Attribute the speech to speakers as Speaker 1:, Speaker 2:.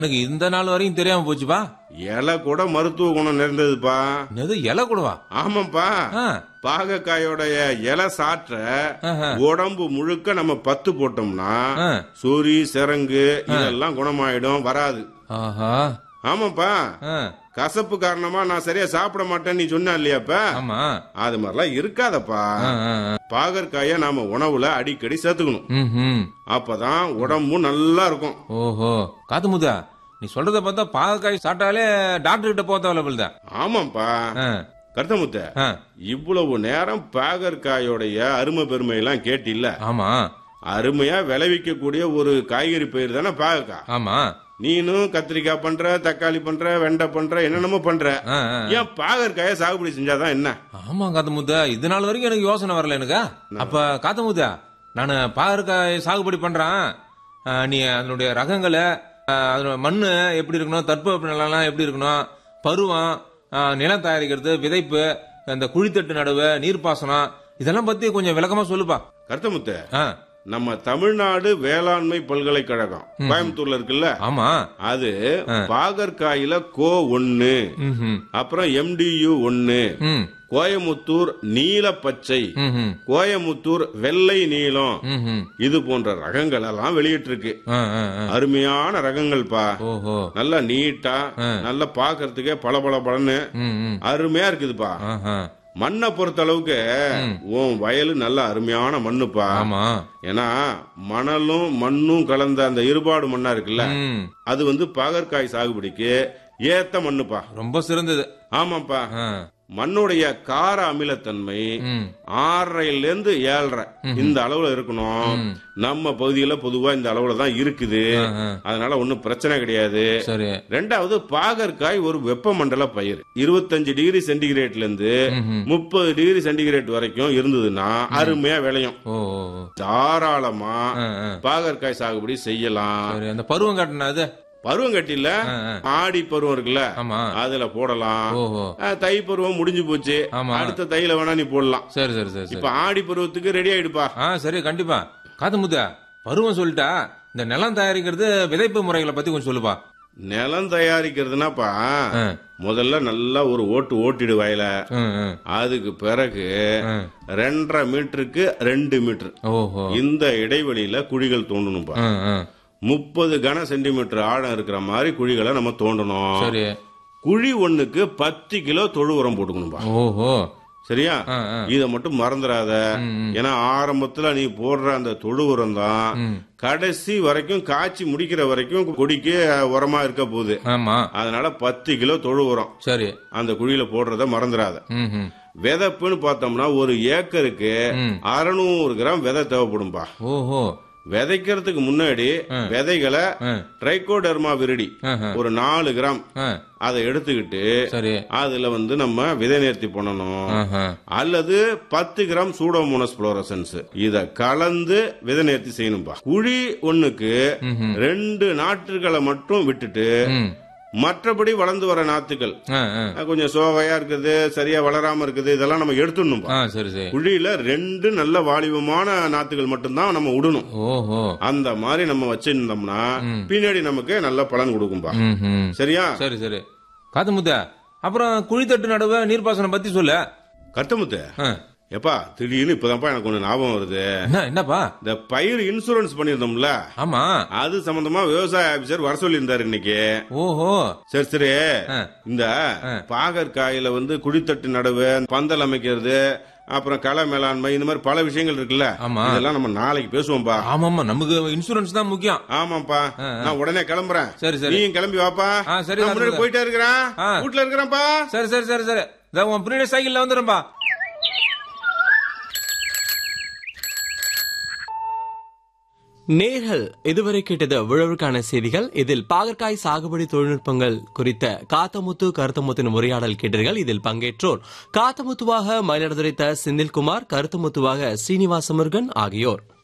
Speaker 1: எனக்கு இந்த நாள் வரையும் தெரியாம போச்சுப்பா
Speaker 2: இலை கூட மருத்துவ குணம் நிறைந்ததுப்பா
Speaker 1: எது இலை கூடவா
Speaker 2: ஆமாப்பா
Speaker 1: ஆ,
Speaker 2: பாகக்காயோடைய இலை சாற்ற
Speaker 1: ஆஹா.
Speaker 2: உடம்பு முழுக்க நம்ம பத்து போட்டோம்னா
Speaker 1: ஆ.
Speaker 2: சொறி சிரங்கு இதெல்லாம் குணமாயிடும் வராது
Speaker 1: ஆஹா
Speaker 2: ஆமாப்பா
Speaker 1: ஆ,
Speaker 2: கசப்பு காரணமா நான் சரியா சாப்பிட மாட்டேன்னு நீ சொன்ன இல்லையாப்ப
Speaker 1: ஆமா
Speaker 2: அது மாதிரிலாம் இருக்காதப்பா
Speaker 1: ஆ, ஆ, ஆ.
Speaker 2: பாகற்காய நாம உணவுல அடிக்கடி சேர்த்துக்கணும்
Speaker 1: ம்ஹும்.
Speaker 2: அப்பதான் உடம்பும் நல்லா இருக்கும்
Speaker 1: ஓஹோ காத்துமுதா நீ சொல்றத பார்த்தா பாகக்காய் சாப்பிட்டாலே டாக்டர் கிட்ட போக தேவையில்ல
Speaker 2: ஆமாப்பா
Speaker 1: ஆ,
Speaker 2: கருத்தமுத்த
Speaker 1: ஆ,
Speaker 2: இவ்வளவு நேரம் பாகற்காயோடைய அருமை பெருமை எல்லாம் கேட்டில்ல
Speaker 1: ஆமா
Speaker 2: அருமையா விளைவிக்கக்கூடிய ஒரு காய்கறி பயிர் தானே பாகக்காய்
Speaker 1: ஆமா
Speaker 2: நீனும் கத்திரிக்காய் பண்ற தக்காளி பண்ற வெண்டை பண்ற என்னென்னமோ பண்ற
Speaker 1: ஆ, ஆ.
Speaker 2: ஏன் பாகற்காய சாகுபடி செஞ்சாதான் என்ன
Speaker 1: ஆமா காத்தமுத்தா இது நாள் வரைக்கும் எனக்கு யோசனை வரல எனக்கு அப்ப காத்தமுத்தா நான் பாகற்காய் சாகுபடி பண்றேன் ஆ, நீ அதனுடைய ரகங்களை ஆ, அதனோட மண்ணு எப்படி இருக்கணும் தட்பவெப்ப நிலைலாம் எப்படி இருக்கணும் பருவம் ஆ, நிலம் தயாரிக்கிறது விதைப்பு அந்த குழித்தட்டு நடுவு நீர்ப்பாசனம் இதெல்லாம் பத்தி கொஞ்சம் விளக்கமா சொல்லுப்பா
Speaker 2: கருத்தமுத்த
Speaker 1: ஆ,
Speaker 2: நம்ம தமிழ்நாடு வேளாண்மை பல்கலைக்கழகம் கோயம்புத்தூர்ல இருக்குல்ல
Speaker 1: ஆமா
Speaker 2: அது பாகற்காயில கோ ஒன்னு
Speaker 1: ம்ஹும்.
Speaker 2: அப்புறம் எம்டியு ஒன்னு
Speaker 1: ம்
Speaker 2: கோயமுத்தூர் நீல பச்சை
Speaker 1: ம்ஹும்.
Speaker 2: கோயமுத்தூர் வெள்ளை நீலம்
Speaker 1: ம்ஹும்.
Speaker 2: இது போன்ற ரகங்கள் எல்லாம் வெளியிட்டிருக்கு
Speaker 1: ஆ, ஆ, ஆ.
Speaker 2: அருமையான ரகங்கள்ப்பா
Speaker 1: ஓஹோ
Speaker 2: நல்லா நீட்டா நல்லா பாக்குறதுக்கே பல பல பலன்னு
Speaker 1: ம் ம்
Speaker 2: அருமையா இருக்குதுப்பா
Speaker 1: ஆஹா.
Speaker 2: மண்ணை பொறுத்த அளவுக்கு உன் வயலு நல்ல அருமையான மண்ணுப்பா
Speaker 1: ஆமா
Speaker 2: ஏன்னா மணலும் மண்ணும் கலந்த அந்த இருபாடு மண்ணா இருக்குல்ல
Speaker 1: ம்
Speaker 2: அது வந்து பாகற்காய் சாகுபடிக்கு ஏத்த மண்ணுப்பா
Speaker 1: ரொம்ப சிறந்தது
Speaker 2: ஆமாப்பா
Speaker 1: ஆ.
Speaker 2: மண்ணுடைய கார அமிலத்தன்மை
Speaker 1: ம்
Speaker 2: ஆறரைல இருந்து ஏழரை இந்த அளவுல இருக்கணும் நம்ம பகுதியில பொதுவா இந்த அளவுல தான் இருக்குது
Speaker 1: ஆ, ஆ.
Speaker 2: அதனால ஒன்னும் பிரச்சனை கிடையாது
Speaker 1: சரி
Speaker 2: ரெண்டாவது பாகற்காய் ஒரு வெப்பமண்டல பயிர் இருபத்தஞ்சு டிகிரி சென்டிகிரேட்ல இருந்து
Speaker 1: ம்ஹும்.
Speaker 2: முப்பது டிகிரி சென்டிகிரேட் வரைக்கும் இருந்ததுன்னா அருமையா விளையும்
Speaker 1: ஓ ஓ, ஓ.
Speaker 2: தாராளமா
Speaker 1: ஆ, ஆ.
Speaker 2: பாகற்காய் சாகுபடி செய்யலாம்
Speaker 1: சரி அந்த பருவம் காட்டினா அது
Speaker 2: பருவம் கட்டில
Speaker 1: ஆ, ஆ.
Speaker 2: ஆடி பருவம் இருக்குல்ல
Speaker 1: ஆமா
Speaker 2: அதுல போடலாம்
Speaker 1: ஓஹோ
Speaker 2: ஆ, தை பருவம் முடிஞ்சு போச்சு
Speaker 1: ஆமா.
Speaker 2: அடுத்த தையில வேணா நீ போடலாம்
Speaker 1: சரி சரி சரி சரி
Speaker 2: இப்ப ஆடி பருவத்துக்கு ரெடி ஆயிடுப்பா
Speaker 1: ஆ சரி கண்டிப்பா காத்து முத்தா பருவம் சொல்லிட்டா இந்த நிலம் தயாரிக்கிறது விதைப்பு முறைகளை பத்தி கொஞ்சம் சொல்லுப்பா
Speaker 2: நிலம் தயாரிக்கிறதுனாப்பா
Speaker 1: ஆ.
Speaker 2: முதல்ல நல்லா ஒரு ஓட்டு ஓட்டிடு வயல
Speaker 1: ம், ம்,
Speaker 2: அதுக்கு பிறகு
Speaker 1: ம்.
Speaker 2: ரெண்டரை மீட்டருக்கு ரெண்டு மீட்டர்
Speaker 1: ஓஹோ
Speaker 2: இந்த இடைவெளியில குழிகள் தோண்டணும்பா
Speaker 1: ம், ம்.
Speaker 2: முப்பது கன சென்டிமீட்டர் ஆழம் இருக்கிற மாதிரி குழிகளை நம்ம தோண்டணும்
Speaker 1: சரி
Speaker 2: குழி ஒண்ணுக்கு பத்து கிலோ தொழு உரம் போட்டுக்கணும்பா
Speaker 1: ஓஹோ
Speaker 2: சரியா
Speaker 1: ஆ, ஆ.
Speaker 2: இத மட்டும் மறந்துடாத ஏன்னா ஆரம்பத்துல நீ போடுற அந்த தொழு உரம் தான்
Speaker 1: ம்.
Speaker 2: கடைசி வரைக்கும் காய்ச்சி முடிக்கிற வரைக்கும் கொடிக்கு உரமா இருக்க போகுது
Speaker 1: ஆமா
Speaker 2: அதனால பத்து கிலோ தொழு உரம்
Speaker 1: சரி
Speaker 2: அந்த குழியில போடுறத மறந்துடாத
Speaker 1: ம், ம்.
Speaker 2: விதைப்புன்னு பார்த்தோம்னா ஒரு ஏக்கருக்கு
Speaker 1: ம்.
Speaker 2: அறுநூறு கிராம் விதை தேவைப்படும்பா
Speaker 1: ஓஹோ
Speaker 2: விதைக்கிறதுக்கு முன்னாடி விதைகளை
Speaker 1: ம்.
Speaker 2: ட்ரைகோடர்மா விரிடி
Speaker 1: ஆஹா.
Speaker 2: ஒரு நாலு கிராம்
Speaker 1: ஆ,
Speaker 2: அதை எடுத்துக்கிட்டு
Speaker 1: சரி
Speaker 2: அதுல வந்து நம்ம விதை நேர்த்தி பண்ணணும்
Speaker 1: ஆஹா.
Speaker 2: அல்லது பத்து கிராம் சூடோமோனஸ் புளோரசன்ஸ் இத கலந்து விதை நேர்த்தி செய்யணும்பா குழி ஒண்ணுக்கு
Speaker 1: ம்ஹும்.
Speaker 2: ரெண்டு நாற்றுகளை மட்டும் விட்டுட்டு
Speaker 1: ம்.
Speaker 2: மற்றபடி வளர்ந்து வர நாத்துக்கள்
Speaker 1: ஆ, ஆ.
Speaker 2: அஹ் கொஞ்சம் சோகையா இருக்குது சரியா வளராம இருக்குது இதெல்லாம் நம்ம எடுத்துடணும்பா
Speaker 1: ஆ சரி சரி
Speaker 2: குழியில ரெண்டு நல்ல வாலிபமான நாத்துகள் மட்டும்தான் நம்ம விடணும்
Speaker 1: ஓஹோ
Speaker 2: அந்த மாதிரி நம்ம வச்சிருந்தோம்னா பின்னாடி நமக்கு நல்ல பலன் கொடுக்கும்பா
Speaker 1: ம், ம்.
Speaker 2: சரியா
Speaker 1: சரி சரி காத்து முத்தா அப்புறம் குழித்தட்டு நடுவு நீர்ப்பாசனம் பத்தி சொல்லு
Speaker 2: கத்தமுத்து
Speaker 1: ஆ.
Speaker 2: எப்பா திடீர்னு இப்பதான்ப்பா எனக்கு ஒண்ணு ஞாபகம் வருது
Speaker 1: என்ன என்னப்பா
Speaker 2: இந்த பயிர் இன்சூரன்ஸ் பண்ணிருந்தோம்ல
Speaker 1: ஆமா
Speaker 2: அது சம்பந்தமா விவசாய ஆபீசர் வர சொல்லியிருந்தாரு இன்னைக்கு
Speaker 1: ஓஹோ
Speaker 2: சரி சரி
Speaker 1: ஆ.
Speaker 2: இந்த பாகற்காயில வந்து குழித்தட்டு நடவு பந்தல் அமைக்கிறது அப்புறம் களை மேலாண்மை இந்த மாதிரி பல விஷயங்கள் இருக்குல்ல
Speaker 1: ஆமா.
Speaker 2: இதெல்லாம் நம்ம நாளைக்கு பேசுவோம்பா
Speaker 1: ஆமாமா நமக்கு இன்சூரன்ஸ் தான் முக்கியம்
Speaker 2: ஆமாப்பா நான் உடனே கிளம்புறேன்
Speaker 1: சரி, சரி.
Speaker 2: நீயும் கிளம்பி வாப்பா
Speaker 1: ஆ, சரி,
Speaker 2: நான் முன்னாடி
Speaker 1: வந்துருங்க.
Speaker 2: போயிட்டே இருக்கிறேன்
Speaker 1: ஆ.
Speaker 2: வீட்டுல இருக்கிறேன்ப்பா
Speaker 1: சரி சரி சரி சரி இதோ உன் பின்னாடி சைக்கிள்ல வந்துடும்பா
Speaker 3: நேர்கள் இதுவரை கேட்டது உழவுக்கான செய்திகள் இதில் பாகற்காய் சாகுபடி தொழில்நுட்பங்கள் குறித்த காத்தமுத்து கருத்தமுத்தின் உரையாடல் கேட்டீர்கள் இதில் பங்கேற்றோர் காத்தமுத்துவாக மயிலாடுதுறை த செந்தில்குமார் கருத்தமுத்துவாக சீனிவாச முருகன் ஆகியோர்